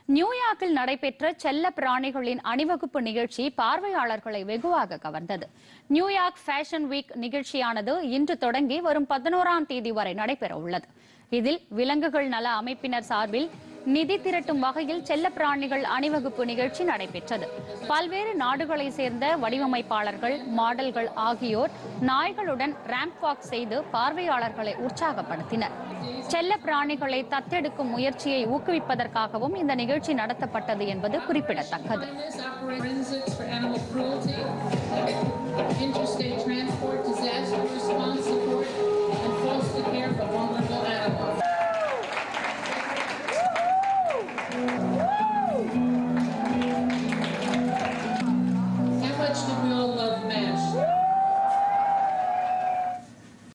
நியூயார்க்கில் நடைபெற்ற செல்ல பிராணிகளின் அணிவகுப்பு நிகழ்ச்சி பார்வையாளர்களை வெகுவாக கவர்ந்தது நியூயார்க் ஃபேஷன் வீக் நிகழ்ச்சியானது இன்று தொடங்கி வரும் பதினோராம் தேதி வரை நடைபெற உள்ளது இதில் விலங்குகள் நல அமைப்பினர் சார்பில் நிதி திரட்டும் வகையில் செல்ல பிராணிகள் அணிவகுப்பு நிகழ்ச்சி நடைபெற்றது பல்வேறு நாடுகளை சேர்ந்த வடிவமைப்பாளர்கள் மாடல்கள் ஆகியோர் நாய்களுடன் ரேம்ப் வாக் செய்து பார்வையாளர்களை உற்சாகப்படுத்தினர் செல்ல பிராணிகளை தத்தெடுக்கும் முயற்சியை ஊக்குவிப்பதற்காகவும் இந்த நிகழ்ச்சி நடத்தப்பட்டது என்பது குறிப்பிடத்தக்கது This forensics for animal cruelty, interstate transport, disaster response support,